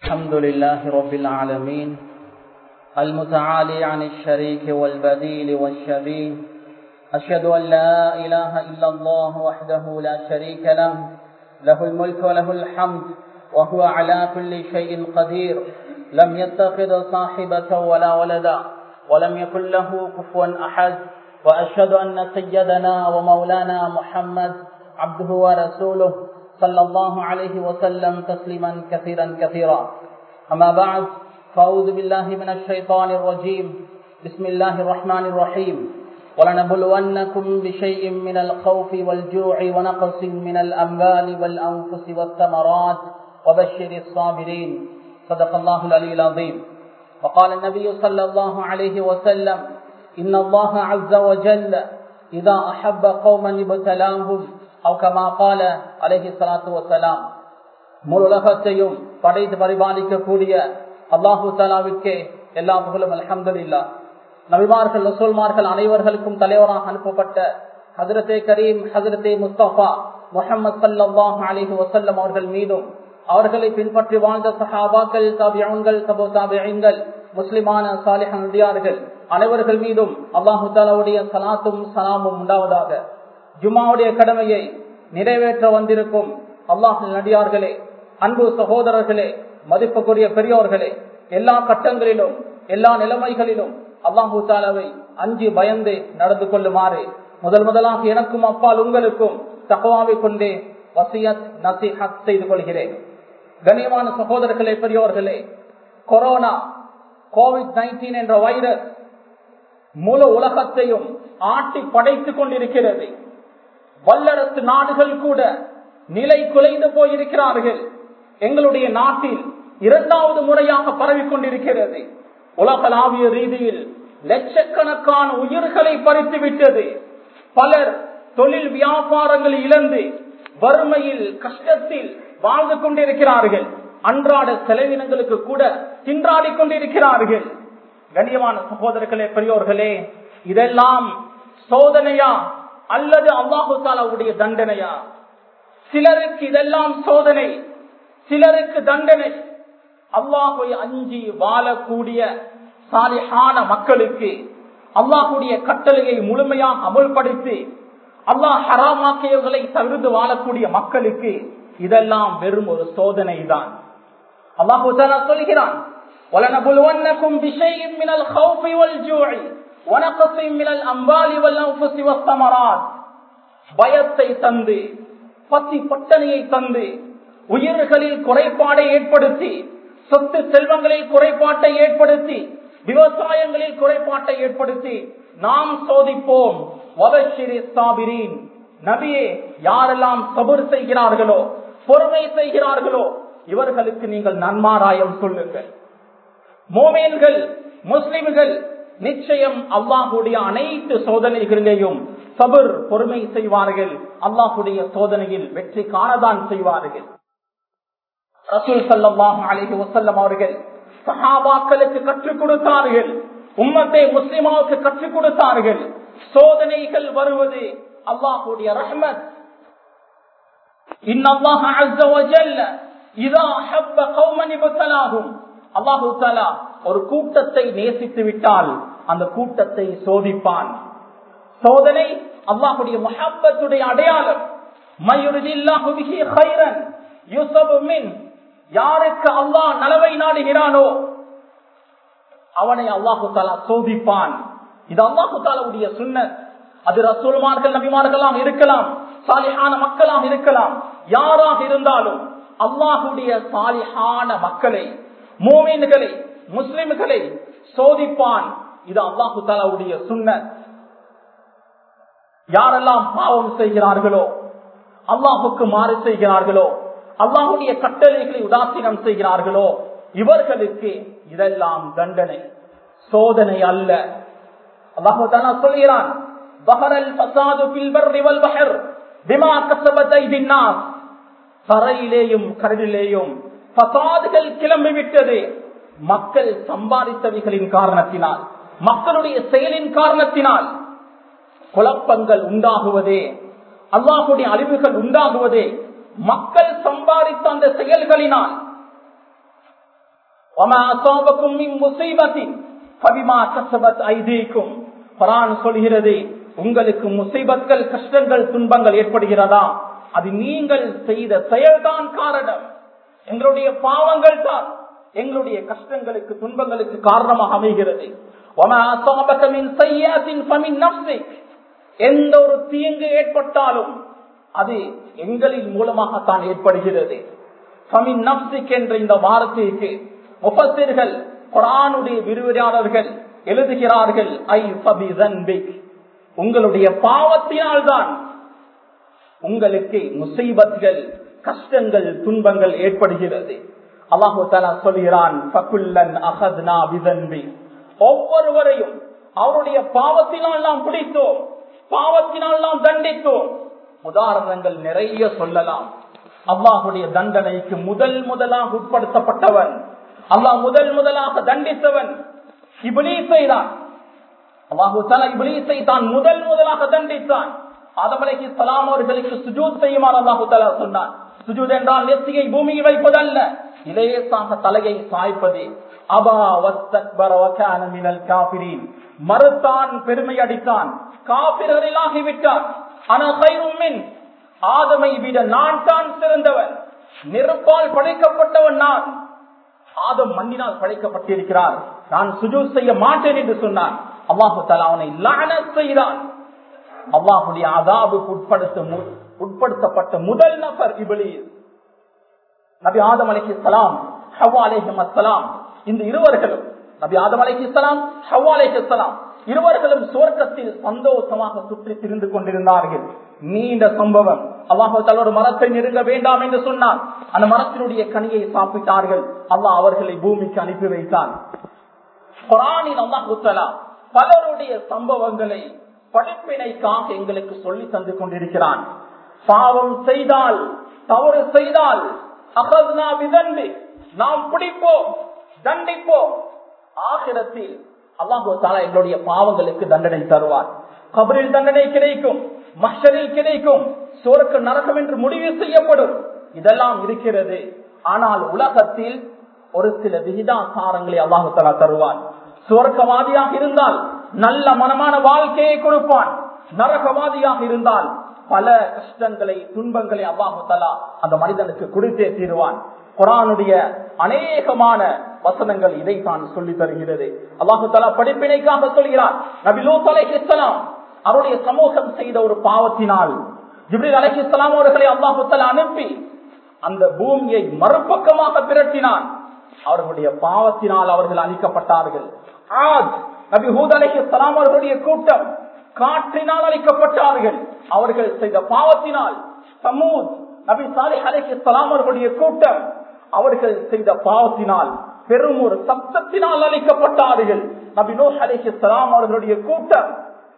الحمد لله رب العالمين المتعالي عن الشريك والبديل والشبيه أشهد أن لا إله إلا الله وحده لا شريك له له الملك وله الحمد وهو على كل شيء قدير لم يتخذ صاحبة ولا ولدا ولم يكن له كفوا أحد وأشهد أن سيدنا ومولانا محمد عبده ورسوله صلى الله عليه وسلم تسليما كثيرا كثيرا أما بعد فأعوذ بالله من الشيطان الرجيم بسم الله الرحمن الرحيم ولنبلونكم بشيء من الخوف والجوع ونقص من الأموال والأنفس والثمرات وبشر الصابرين صدق الله العلي العظيم وقال النبي صلى الله عليه وسلم إن الله عز وجل إذا أحب قوما ابتلاهم أو كما قال عليه الصلاة والسلام முழுலகத்தையும் படைத்து பரிபாலிக்கக்கூடிய அல்லாஹு தாலாவிற்கே எல்லா புகழும் அலமது இல்லா நபிமார்கள் ரசூல்மார்கள் அனைவர்களுக்கும் தலைவராக அனுப்பப்பட்ட ஹசரத்தே கரீம் ஹசரத்தே முஸ்தபா முகமது சல்லாஹ் அலிஹு வசல்லம் அவர்கள் மீதும் அவர்களை பின்பற்றி வாழ்ந்த சஹாபாக்கள் தாபியங்கள் சபோ தாபியங்கள் முஸ்லிமான சாலிஹ நடிகார்கள் அனைவர்கள் மீதும் அல்லாஹு தாலாவுடைய சலாத்தும் சலாமும் உண்டாவதாக ஜுமாவுடைய கடமையை நிறைவேற்ற வந்திருக்கும் அல்லாஹ் நடிகார்களே அன்பு சகோதரர்களே மதிப்புக்குரிய பெரியோர்களே எல்லா கட்டங்களிலும் எல்லா நிலைமைகளிலும் அல்லாஹூ தாலாவை அஞ்சு பயந்து நடந்து கொள்ளுமாறு முதல் முதலாக எனக்கும் அப்பால் உங்களுக்கும் தகவாவை கொண்டே வசியத் நசிஹத் செய்து கொள்கிறேன் கண்ணியமான சகோதரர்களே பெரியோர்களே கொரோனா கோவிட் நைன்டீன் என்ற வைரஸ் முழு உலகத்தையும் ஆட்டி படைத்துக் கொண்டிருக்கிறது வல்லரசு நாடுகள் கூட நிலை குலைந்து போயிருக்கிறார்கள் எங்களுடைய நாட்டில் இரண்டாவது முறையாக பரவிக் கொண்டிருக்கிறது உலகளாவிய ரீதியில் லட்சக்கணக்கான உயிர்களை பறித்து விட்டது பலர் தொழில் வியாபாரங்கள் இழந்து வறுமையில் கஷ்டத்தில் வாழ்ந்து கொண்டிருக்கிறார்கள் அன்றாட செலவினங்களுக்கு கூட தின்றாடி கொண்டிருக்கிறார்கள் கண்ணியமான சகோதரர்களே பெரியோர்களே இதெல்லாம் சோதனையா அல்லது அல்லாஹு தாலாவுடைய தண்டனையா சிலருக்கு இதெல்லாம் சோதனை சிலருக்கு தண்டனை அல்லாஹுவை அஞ்சி வாழக்கூடிய சாலிஹான மக்களுக்கு அல்லாஹுடைய கட்டளையை முழுமையாக அமுல்படுத்தி அல்லாஹ் ஹராமாக்கியவர்களை தவிர்த்து வாழக்கூடிய மக்களுக்கு இதெல்லாம் வெறும் ஒரு சோதனை தான் அல்லாஹு சொல்கிறான் وَلَنَبُلْوَنَّكُمْ بِشَيْءٍ مِنَ الْخَوْفِ وَالْجُوعِ وَنَقْصٍ مِنَ الْأَمْوَالِ وَالْأَنْفُسِ وَالثَّمَرَاتِ பயத்தை தந்து பசி பட்டணியை தந்து உயிர்களில் குறைபாடை ஏற்படுத்தி சொத்து செல்வங்களில் குறைபாட்டை ஏற்படுத்தி விவசாயங்களில் குறைபாட்டை ஏற்படுத்தி நாம் சோதிப்போம் நபியே யாரெல்லாம் சபுர் செய்கிறார்களோ பொறுமை செய்கிறார்களோ இவர்களுக்கு நீங்கள் நன்மாராயம் சொல்லுங்கள் மோமேன்கள் முஸ்லிம்கள் நிச்சயம் அல்லாஹுடைய அனைத்து சோதனைகளிலேயும் சபர் பொறுமை செய்வார்கள் அல்லாஹுடைய சோதனையில் வெற்றி காணதான் செய்வார்கள் ரசூல் சல்லாஹ் அலிஹி வசல்லம் அவர்கள் சஹாபாக்களுக்கு கற்றுக் கொடுத்தார்கள் உம்மத்தை முஸ்லிமாவுக்கு கற்றுக் கொடுத்தார்கள் சோதனைகள் வருவது அல்லாஹுடைய ரஹ்மத் இன்னல்லாஹ அஸ்ஸ வஜல்ல இதா ஹப்ப கௌமன் இப்தலாஹும் அல்லாஹு தஆலா ஒரு கூட்டத்தை நேசித்து விட்டால் அந்த கூட்டத்தை சோதிப்பான் சோதனை அல்லாஹுடைய முஹப்பத்துடைய அடையாளம் மயுரிதில்லாஹு பிஹி கைரன் யுஸபு மின் யாருக்கு அல்லாஹ் நலவை நாடுகிறானோ அவனை அல்லாஹு தாலா சோதிப்பான் இது அல்லாஹு தாலாவுடைய சுண்ணத் அது ரசூல்மார்கள் நபிமார்களாம் இருக்கலாம் சாலிஹான மக்களாம் இருக்கலாம் யாராக இருந்தாலும் அல்லாஹுடைய சாலிஹான மக்களை மோமீன்களை முஸ்லிம்களை சோதிப்பான் இது அல்லாஹு தாலாவுடைய சுண்ணத் யாரெல்லாம் பாவம் செய்கிறார்களோ அல்லாஹுக்கு மாறு செய்கிறார்களோ அல்லாஹுடைய கட்டளைகளை உதாசீனம் செய்கிறார்களோ இவர்களுக்கு இதெல்லாம் தண்டனை சோதனை அல்ல அல்லாஹு தாலா சொல்கிறான் பஹரல் பசாது பில்பர் பஹர் பிமா கசபத்தை தின்னாஸ் தரையிலேயும் கடலிலேயும் பசாதுகள் கிளம்பிவிட்டது மக்கள் சம்பாதித்தவைகளின் காரணத்தினால் மக்களுடைய செயலின் காரணத்தினால் குழப்பங்கள் உண்டாகுவதே அல்லாஹுடைய அழிவுகள் உண்டாகுவதே மக்கள் சம்பாதித்த அந்த செயல்களினால் وَمَا أَصَابَكُم مِّن مُّصِيبَةٍ فَبِمَا كَسَبَتْ أَيْدِيكُمْ குர்ஆன் சொல்கிறது உங்களுக்கு முசீபத்கள் கஷ்டங்கள் துன்பங்கள் ஏற்படுகிறதா அது நீங்கள் செய்த செயல்தான் காரணம் எங்களுடைய பாவங்கள் தான் எங்களுடைய கஷ்டங்களுக்கு துன்பங்களுக்கு காரணமாக அமைகிறது وَمَا أَصَابَكَ مِن سَيِّئَةٍ فَمِن نَّفْسِكَ எந்த ஒரு தீங்கு ஏற்பட்டாலும் அது எங்களின் மூலமாகத்தான் ஏற்படுகிறது ஃபமின் நப்சிக் என்ற இந்த வார்த்தைக்கு முஃபஸிர்கள் குரானுடைய விரிவுரையாளர்கள் எழுதுகிறார்கள் ஐ ஃபபி தன்பிக் உங்களுடைய பாவத்தினால்தான் உங்களுக்கு முசைபத்கள் கஷ்டங்கள் துன்பங்கள் ஏற்படுகிறது அல்லாஹு தலா சொல்கிறான் ஃபகுல்லன் அஹத்னா பிதன்பி ஒவ்வொருவரையும் அவருடைய பாவத்தினால் நாம் பிடித்தோம் பாவத்தினால் நாம் தண்டித்தோம் உதாரணங்கள் நிறைய சொல்லலாம் அல்லாஹுடைய தண்டனைக்கு முதல் முதலாக உட்படுத்தப்பட்டவன் அல்லாஹ் முதல் முதலாக தண்டித்தவன் இபிலீசை தான் அல்லாஹு தலா இபிலீசை தான் முதல் முதலாக தண்டித்தான் ஆதமலைக்கு சலாம் அவர்களுக்கு சுஜூத் செய்யுமாறு அல்லாஹு தலா சொன்னான் சுஜூத் என்றால் நெத்தியை பூமியில் வைப்பதல்ல இலேசாக தலையை சாய்ப்பது அபா வஸ்தக்பர வகான மினல் காபிரீன் மறுத்தான் பெருமை அடித்தான் காபிர்களில் ஆகிவிட்டான் ஆனால் கைருமின் ஆதமை விட நான் தான் சிறந்தவன் நெருப்பால் படைக்கப்பட்டவன் நான் ஆதம் மண்ணினால் படைக்கப்பட்டிருக்கிறார் நான் சுஜூத் செய்ய மாட்டேன் என்று சொன்னான் அல்லாஹு தலா அவனை லான செய்தான் அல்லாஹுடைய அதாபுக்கு உட்படுத்த உட்படுத்தப்பட்ட முதல் நபர் இபிலீஸ் நபி ஆதம் அலைஹி சலாம் ஹவா அலைஹிம் அஸ்ஸலாம் இந்த இருவர்களும் நபி ஆதம் அலைஹி சலாம் ஹவா அலைஹி சலாம் இருவர்களும் சுவர்க்கத்தில் சந்தோஷமாக சுற்றி திரிந்து கொண்டிருந்தார்கள் நீண்ட சம்பவம் அல்லாஹு ஒரு மரத்தை நெருங்க வேண்டாம் என்று சொன்னார் அந்த மரத்தினுடைய கனியை சாப்பிட்டார்கள் அல்லாஹ் அவர்களை பூமிக்கு அனுப்பி வைத்தான் குரானில் அல்லாஹு பலருடைய சம்பவங்களை படிப்பினைக்காக எங்களுக்கு சொல்லி தந்து கொண்டிருக்கிறான் பாவம் செய்தால் தவறு செய்தால் அகத்னா விதண்டு நாம் பிடிப்போம் தண்டிப்போம் ஆகிரத்தில் அல்லாஹு தாலா எங்களுடைய பாவங்களுக்கு தண்டனை தருவார் கபரில் தண்டனை கிடைக்கும் மஷரில் கிடைக்கும் சோருக்கு நரகம் என்று முடிவு செய்யப்படும் இதெல்லாம் இருக்கிறது ஆனால் உலகத்தில் ஒரு சில விகிதாசாரங்களை அல்லாஹு தலா தருவான் சுவர்க்கவாதியாக இருந்தால் நல்ல மனமான வாழ்க்கையை கொடுப்பான் நரகவாதியாக இருந்தால் பல கஷ்டங்களை துன்பங்களை அல்லாஹு தலா அந்த மனிதனுக்கு கொடுத்தே தீருவான் குரானுடைய அநேகமான வசனங்கள் இதைத்தான் சொல்லி தருகிறது அல்லாஹு தலா படிப்பினைக்காக சொல்கிறார் நபி லூத் அலைஹிஸ்லாம் அவருடைய சமூகம் செய்த ஒரு பாவத்தினால் ஜிப்ரில் அலைஹிஸ்லாம் அவர்களை அல்லாஹு தலா அனுப்பி அந்த பூமியை மறுபக்கமாக பிரட்டினான் அவர்களுடைய பாவத்தினால் அவர்கள் அழிக்கப்பட்டார்கள் ஆத் நபி ஹூத் அலைஹிஸ்லாம் அவர்களுடைய கூட்டம் காற்றினால் அழிக்கப்பட்டார்கள் அவர்கள் செய்த பாவத்தினால் சமூத் நபி சாலிஹ் அலைஹிஸ்லாம் அவர்களுடைய கூட்டம் அவர்கள் செய்த பாவத்தினால் பெரும் ஒரு சப்தத்தினால் அளிக்கப்பட்டார்கள் நபி நோ அலிஹிஸ்லாம் அவர்களுடைய கூட்டம்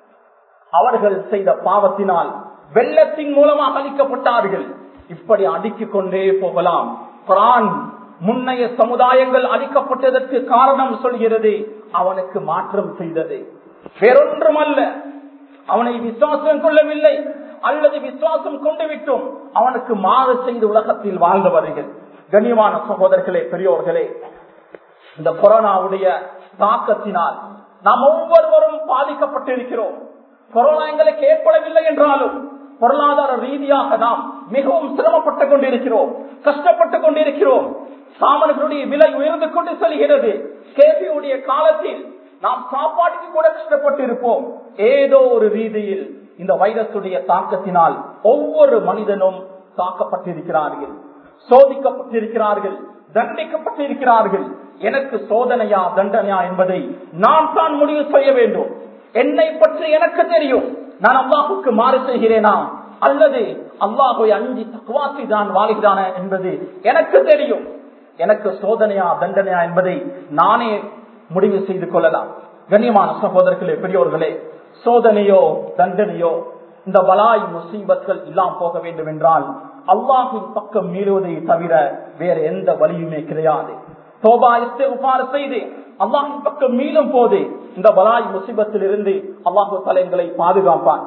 அவர்கள் செய்த பாவத்தினால் வெள்ளத்தின் மூலமாக அளிக்கப்பட்டார்கள் இப்படி அடுக்கிக் கொண்டே போகலாம் குரான் முன்னைய சமுதாயங்கள் அளிக்கப்பட்டதற்கு காரணம் சொல்கிறது அவனுக்கு மாற்றம் செய்தது வேறொன்றும் அல்ல அவனை விசுவாசம் கொள்ளவில்லை அல்லது விசுவாசம் கொண்டு விட்டோம் அவனுக்கு மாறு செய்து உலகத்தில் வாழ்ந்தவர்கள் கண்ணியமான சகோதரர்களே பெரியோர்களே இந்த கொரோனாவுடைய தாக்கத்தினால் நாம் ஒவ்வொருவரும் பாதிக்கப்பட்டிருக்கிறோம் கொரோனா எங்களுக்கு ஏற்படவில்லை என்றாலும் பொருளாதார ரீதியாக நாம் மிகவும் சிரமப்பட்டுக் கொண்டிருக்கிறோம் கஷ்டப்பட்டுக் கொண்டிருக்கிறோம் சாமன்களுடைய விலை உயர்ந்து கொண்டு செல்கிறது கேபியுடைய காலத்தில் நாம் சாப்பாட்டுக்கு கூட கஷ்டப்பட்டு இருப்போம் ஏதோ ஒரு ரீதியில் இந்த வைரசுடைய தாக்கத்தினால் ஒவ்வொரு மனிதனும் தாக்கப்பட்டிருக்கிறார்கள் சோதிக்கப்பட்டிருக்கிறார்கள் தண்டிக்கப்பட்டிருக்கிறார்கள் எனக்கு சோதனையா தண்டனையா என்பதை நான் தான் முடிவு செய்ய வேண்டும் என்னை பற்றி எனக்கு தெரியும் நான் அல்லாஹுக்கு மாறு செய்கிறேனா அல்லது அல்லாஹை அஞ்சி தக்குவாசி தான் வாழ்கிறான என்பது எனக்கு தெரியும் எனக்கு சோதனையா தண்டனையா என்பதை நானே முடிவு செய்து கொள்ளலாம் கண்ணியமான சகோதரர்களே பெரியோர்களே சோதனையோ தண்டனையோ இந்த வலாய் முசீபத்கள் இல்லாம் போக வேண்டும் என்றால் அல்லாஹின் பக்கம் மீறுவதை தவிர வேற எந்த வழியுமே கிடையாது தோபா இஸ்திஃபார் செய்து அல்லாஹின் பக்கம் மீளும் போது இந்த வலாய் முசிபத்தில் இருந்து அல்லாஹு தலைங்களை பாதுகாப்பான்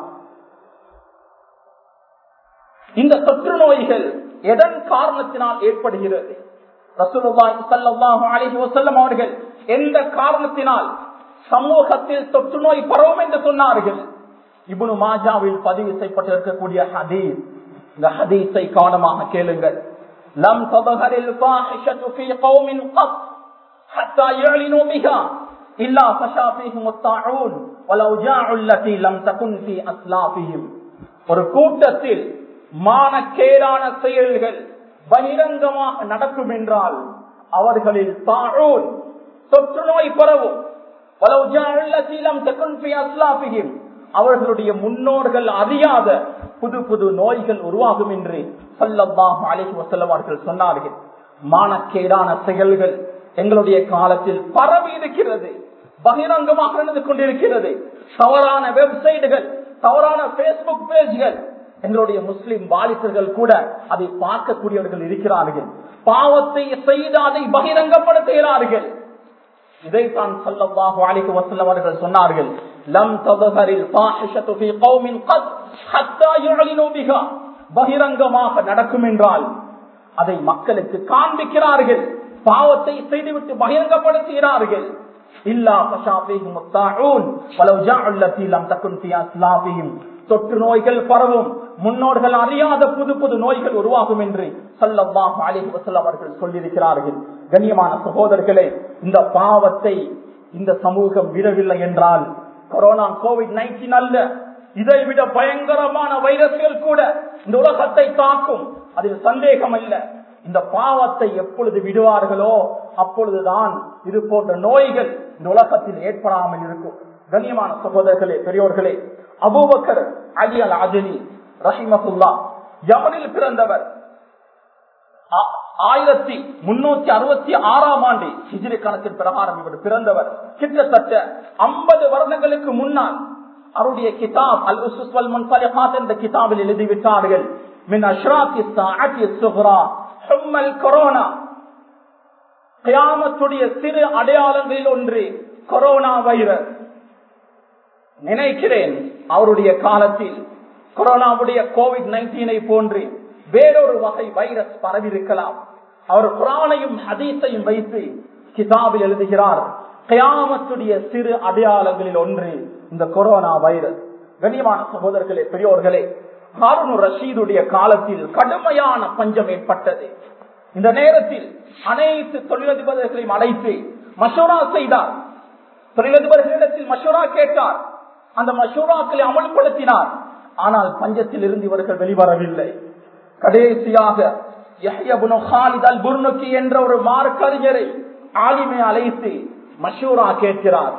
இந்த தொற்று நோய்கள் எதன் காரணத்தினால் ஏற்படுகிறது ரசூலுல்லாஹி ஸல்லல்லாஹு அலைஹி வஸல்லம் அவர்கள் எந்த காரணத்தினால் சமூகத்தில் தொற்று நோய் பரவும் என்று சொன்னார்கள் இப்னு மாஜாவில் பதிவு செய்யப்பட்டிருக்கக்கூடிய ஹதீஸ் இந்த ஹதீஸை கவனமாக கேளுங்கள் லம் தபஹரில் ஃபாஹிஷத்து ஃபீ கௌமின் கத் حتى يعلنوا بها إلا فشا فيهم الطاعون والأوجاع التي لم تكن في أسلافهم ஒரு கூட்டத்தில் மானக்கேடான செயல்கள் பகிரங்கமாக நடக்கும் என்றால் அவர்களில் தாழூன் தொற்று நோய் பரவும் அவர்களுடைய முன்னோர்கள் அறியாத புது புது நோய்கள் உருவாகும் என்று சல்லல்லாஹு அலைஹி வஸல்லம் அவர்கள் சொன்னார்கள் மானக்கேடான செயல்கள் எங்களுடைய காலத்தில் பரவி இருக்கிறது பகிரங்கமாக நடந்து கொண்டிருக்கிறது தவறான வெப்சைட்டுகள் தவறான பேஸ்புக் பேஜ்கள் எங்களுடைய முஸ்லிம் வாலிபர்கள் கூட அதை பார்க்கக்கூடியவர்கள் இருக்கிறார்கள் பாவத்தை செய்து அதை பகிரங்கப்படுத்துகிறார்கள் இதைத்தான் சல்லல்லாஹு அலைஹி வஸல்லம் அவர்கள் சொன்னார்கள் லம் தظهرில் ஃபாஹிஷத்து ஃபீ கௌமின் قد حتى يعلنوا بها பகிரங்கமாக நடக்கும் என்றால் அதை மக்களுக்கு காண்பிக்கிறார்கள் பாவத்தை செய்துவிட்டு பகிரங்கப்படுத்துகிறார்கள் இல்லா பஷாபிஹிம் முத்தாஊன் வலவ் ஜாஅல்லதி லம் தகுன் ஃபீ அஸ்லாபிஹிம் தொற்று நோய்கள் பரவும் முன்னோர்கள் அறியாத புது புது நோய்கள் உருவாகும் என்று சல்லல்லாஹு அலைஹி வஸல்லம் அவர்கள் சொல்லியிருக்கிறார்கள் கண்ணியமான சகோதரர்களே இந்த பாவத்தை இந்த சமூகம் விடவில்லை என்றால் கொரோனா கோவிட் நைன்டீன் அல்ல இதை விட பயங்கரமான வைரஸ்கள் கூட இந்த உலகத்தை தாக்கும் அதில் சந்தேகம் அல்ல இந்த பாவத்தை எப்பொழுது விடுவார்களோ அப்பொழுதுதான் இது போன்ற நோய்கள் இந்த உலகத்தில் ஏற்படாமல் இருக்கும் கண்ணியமான சகோதரர்களே பெரியோர்களே அபூபக்கர் அலி அல் அஜனி ரஹிமகுல்லா யமனில் பிறந்தவர் ஆயிரத்தி முன்னூத்தி அறுபத்தி ஆறாம் ஆண்டு ஹிஜிரி கணக்கின் பிரகாரம் இவர் பிறந்தவர் கிட்டத்தட்ட ஐம்பது வருடங்களுக்கு முன்னால் அவருடைய கிதாப் அல் உசுஸ்வல் முன்சலிஹாத் என்ற கிதாபில் எழுதிவிட்டார்கள் மின் அஷ்ராத்தி சாஅத்தி சுஹ்ரா ஹும்மல் கொரோனா கியாமத்துடைய சிறு அடையாளங்களில் ஒன்று கொரோனா வைரஸ் நினைக்கிறேன் அவருடைய காலத்தில் கொரோனாவுடைய கோவிட் நைன்டீனை போன்று வேறொரு வகை வைரஸ் பரவி இருக்கலாம் அவர் குரானையும் ஹதீஸையும் வைத்து கிதாபில் எழுதுகிறார் கயாமத்துடைய சிறு அடையாளங்களில் ஒன்று இந்த கொரோனா வைரஸ் கண்ணியமான சகோதரர்களே பெரியோர்களே ஹாரூன் ரஷீதுடைய காலத்தில் கடுமையான பஞ்சம் ஏற்பட்டது இந்த நேரத்தில் அனைத்து தொழிலதிபர்களையும் அழைத்து மசோரா செய்தார் தொழிலதிபர்களிடத்தில் மசோரா கேட்டார் அந்த மசோராக்களை அமல்படுத்தினார் ஆனால் பஞ்சத்தில் இருந்து இவர்கள் வெளிவரவில்லை கடைசியாக என்ற ஒரு மார்க்கறிஞரை ஆலிமை அழைத்து மஷூரா கேட்கிறார்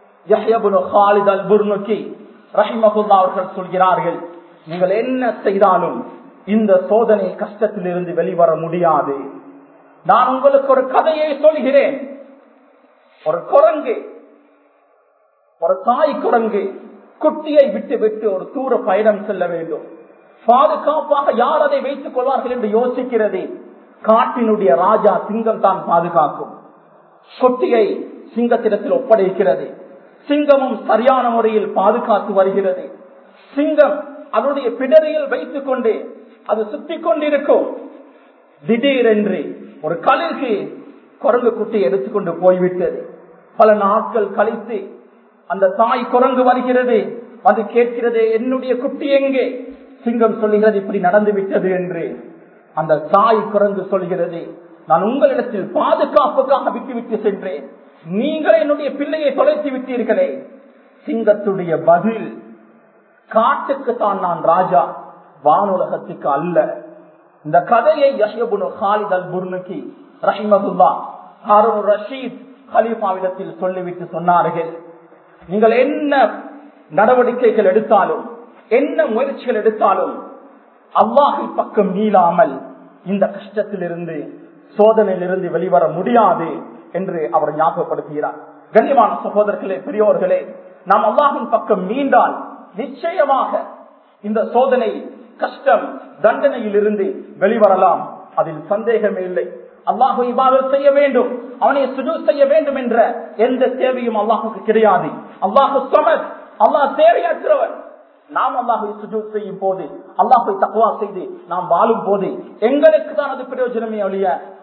அவர்கள் சொல்கிறார்கள் நீங்கள் என்ன செய்தாலும் இந்த சோதனை கஷ்டத்தில் இருந்து வெளிவர முடியாது நான் உங்களுக்கு ஒரு கதையை சொல்கிறேன் ஒரு குரங்கு ஒரு தாய் குரங்கு குட்டியை விட்டு விட்டு ஒரு தூர பயணம் செல்ல வேண்டும் பாதுகாப்பாக யார் அதை வைத்துக் கொள்வார்கள் என்று யோசிக்கிறது காட்டினுடைய ராஜா சிங்கம் தான் பாதுகாக்கும் குட்டியை சிங்கத்திடத்தில் ஒப்படைக்கிறது சிங்கமும் சரியான முறையில் பாதுகாத்து வருகிறது சிங்கம் அதனுடைய பிடரியில் வைத்துக் கொண்டு அது சுத்தி கொண்டிருக்கும் திடீரென்று ஒரு கழுகு குரங்கு குட்டி எடுத்துக்கொண்டு போய்விட்டது பல நாட்கள் கழித்து அந்த தாய் குரங்கு வருகிறது அது கேட்கிறது என்னுடைய குட்டி எங்கே சிங்கம் சொல்லுகிறது இப்படி நடந்து விட்டது என்று அந்த தாய் குரங்கு சொல்கிறது நான் உங்களிடத்தில் பாதுகாப்புக்காக விட்டு விட்டு சென்றேன் நீங்கள் என்னுடைய பிள்ளையை தொலைத்து விட்டீர்களே சிங்கத்துடைய பதில் காட்டுக்கு தான் நான் ராஜா வானுலகத்துக்கு அல்ல இந்த கதையை யஷபுனு ஹாலித் அல் புர்னுக்கி ரஹிமதுல்லா ஹாரூன் ரஷீத் ஹலீஃபாவிடத்தில் சொல்லிவிட்டு சொன்னார்கள் நீங்கள் என்ன நடவடிக்கைகள் எடுத்தாலும் என்ன முயற்சிகள் எடுத்தாலும் அல்லாஹி பக்கம் நீளாமல் இந்த கஷ்டத்திலிருந்து சோதனையிலிருந்து வெளிவர முடியாது என்று அவர் ஞாபகப்படுத்துகிறார் கண்ணியமான சகோதரர்களே பெரியோர்களே நாம் அல்லாஹின் பக்கம் மீண்டால் நிச்சயமாக இந்த சோதனை கஷ்டம் தண்டனையில் இருந்து வெளிவரலாம் அதில் சந்தேகமே இல்லை அல்லாஹு இபாதத் செய்ய வேண்டும் அவனை சுஜு செய்ய வேண்டும் என்ற எந்த தேவையும் அல்லாஹுக்கு கிடையாது அல்லாஹு சமத் அல்லாஹ் தேவையற்றவன் நாம் அல்லாஹை சுஜூத் செய்யும் போது அல்லாஹை தக்குவா செய்து நாம் வாழும் போது எங்களுக்கு தான் அது பிரயோஜனமே ஒழிய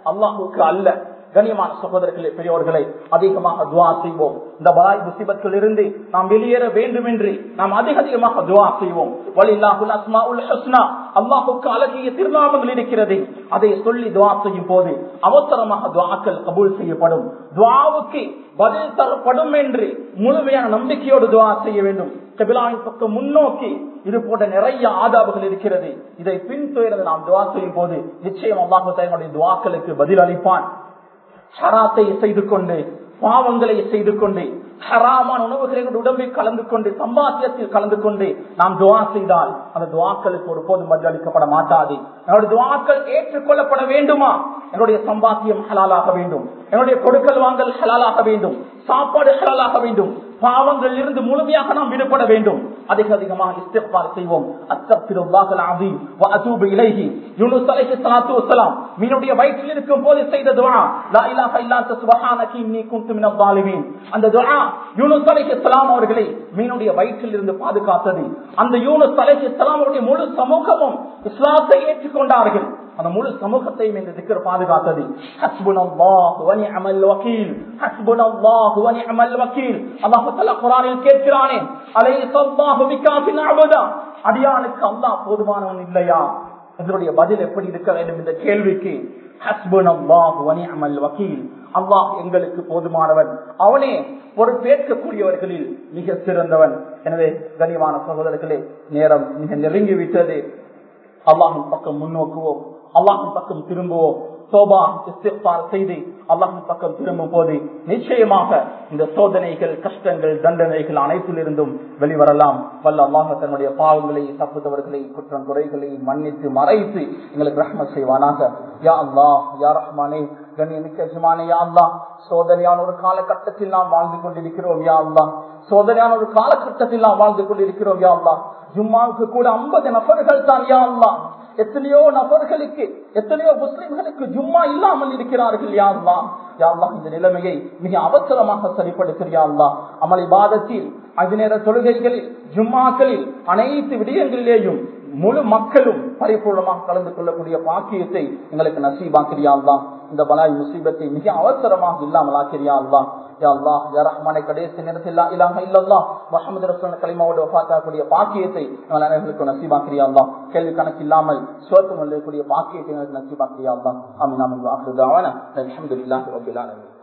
அல்லாஹுக்கு அல்ல கண்ணியமான சகோதரர்களே பெரியவர்களை அதிகமாக துவா செய்வோம் இந்த பலாய் முசிபத்தில் இருந்து நாம் வெளியேற வேண்டும் என்று நாம் அதிக அதிகமாக துவா செய்வோம் வலில்லாஹுல் அஸ்மாஉல் ஹுஸ்னா அல்லாஹுக்கு அழகிய திருநாமங்கள் இருக்கிறது அதை சொல்லி துவா செய்யும் போது அவசரமாக துவாக்கள் கபூல் செய்யப்படும் துவாவுக்கு பதில் தரப்படும் என்று முழுமையான நம்பிக்கையோடு துவா செய்ய வேண்டும் கபிலாவின் பக்கம் முன்னோக்கி இது போன்ற நிறைய ஆதாபுகள் இருக்கிறது இதை பின்தொடர்ந்து நாம் துவா செய்யும் போது நிச்சயம் அல்லாஹு தன்னுடைய துவாக்களுக்கு பதில் அளிப்பான் ஹராத்தை செய்து கொண்டு பாவங்களை செய்து கொண்டு ஹராமான உணவுகளை உடம்பில் கலந்து கொண்டு சம்பாத்தியத்தில் கலந்து கொண்டு நாம் துவா செய்தால் அந்த துவாக்களுக்கு ஒருபோதும் பதிலளிக்கப்பட மாட்டாது என்னுடைய துவாக்கள் ஏற்றுக்கொள்ளப்பட வேண்டுமா என்னுடைய சம்பாத்தியம் ஹலாலாக வேண்டும் என்னுடைய கொடுக்கல் வாங்கல் ஹலாலாக வேண்டும் சாப்பாடு ஹலாலாக வேண்டும் பாவங்கள் இருந்து முழுமையாக நாம் விடுபட வேண்டும் அதிக அதிகமாக இஸ்திஃபார் செய்வோம் அஸ்தக்ஃபிருல்லாஹல் அஸீம் வ அதூபு இலைஹி யூனுஸ் அலைஹி ஸலாத்து வஸலாம் மீனுடைய வயிற்றில் இருக்கும் போது செய்த துஆ லா இலாஹ இல்லா அன்த சுப்ஹானக இன்னி குன்து மினல் ஸாலிமீன் அந்த துஆ யூனுஸ் அலைஹி ஸலாம் அவர்களை மீனுடைய வயிற்றில் இருந்து பாதுகாத்தது அந்த யூனுஸ் அலைஹி ஸலாம் அவருடைய முழு சமூகமும் இஸ்லாத்தை ஏற்றுக்கொண்டார்கள் அந்த முழு சமூகத்தையும் இந்த திக்கர் பாதுகாத்தது ஹஸ்புனல்லாஹு வ நிஅமல் வக்கீல் ஹஸ்புனல்லாஹு வ நிஅமல் வக்கீல் அல்லாஹ் தஆலா குர்ஆனில் கேட்கிறானே அலைஹிஸ்ஸல்லாஹு பிகாஃபின் அபதா அடியானுக்கு அல்லாஹ் போதுமானவன் இல்லையா இதனுடைய பதில் எப்படி இருக்க வேண்டும் இந்த கேள்விக்கு ஹஸ்புனல்லாஹு வ நிஅமல் வக்கீல் அல்லாஹ் எங்களுக்கு போதுமானவன் அவனே பொறுப்பேற்கக்கூடியவர்களில் மிக சிறந்தவன் எனவே கனிவான சகோதரர்களே நேரம் மிக நெருங்கி விட்டது அல்லாஹின் பக்கம் முன்னோக்குவோம் அல்லாஹின் பக்கம் திரும்புவோம் சோபா இஸ்திஃபார் செய்து அல்லாஹின் பக்கம் திரும்பும் போது நிச்சயமாக இந்த சோதனைகள் கஷ்டங்கள் தண்டனைகள் அனைத்திலிருந்தும் வெளிவரலாம் வல்ல அல்லாஹ் தன்னுடைய பாவங்களை தப்புத்தவர்களை குற்றம் குறைகளை மன்னித்து மறைத்து எங்களுக்கு ரஹ்மத் செய்வானாக யா அல்லாஹ் யா ரஹ்மானே கண்ணியமிக்க ஜமானே யா அல்லாஹ் சோதனையான ஒரு காலகட்டத்தில் நாம் வாழ்ந்து கொண்டிருக்கிறோம் யா அல்லாஹ் சோதனையான ஒரு காலகட்டத்தில் நாம் வாழ்ந்து கொண்டிருக்கிறோம் யா அல்லாஹ் ஜும்மாவுக்கு கூட ஐம்பது நபர்கள் தான் யா அல்லாஹ் எத்தனையோ நபர்களுக்கு எத்தனையோ முஸ்லிம்களுக்கு ஜும்மா இல்லாமல் இருக்கிறார்கள் யாருலா யாருலா இந்த நிலைமையை மிக அவசரமாக சரிப்படுத்தியா அமல் பாதத்தில் அது நேர தொழுகைகளில் ஜும்மாக்களில் அனைத்து விடயங்களிலேயும் முழு மக்களும் பரிபூர்ணமாக கலந்து கொள்ளக்கூடிய பாக்கியத்தை எங்களுக்கு நசீபாக்கிறியா இந்த பலாய் முசீபத்தை மிக அவசரமாக இல்லாமல் ஆக்கிறியா அல்லா யா அல்லா யா ரஹ்மானை கடைசி நேரத்தில் இல்லாம இல்லல்லா முகமது ரசூல் கலிமாவோடு வஃபாத்தாக்கூடிய பாக்கியத்தை எங்கள் அனைவர்களுக்கு நசீபாக்கிறியா அல்லா கேள்வி கணக்கு இல்லாமல் சுவர்க்கம் வரக்கூடிய பாக்கியத்தை எங்களுக்கு நசீபாக்கிறியா அல்லா அமீன் அமீன் வாக்குதாவான அல்ஹம்துலில்லாஹி ரப்பில் ஆலமீன்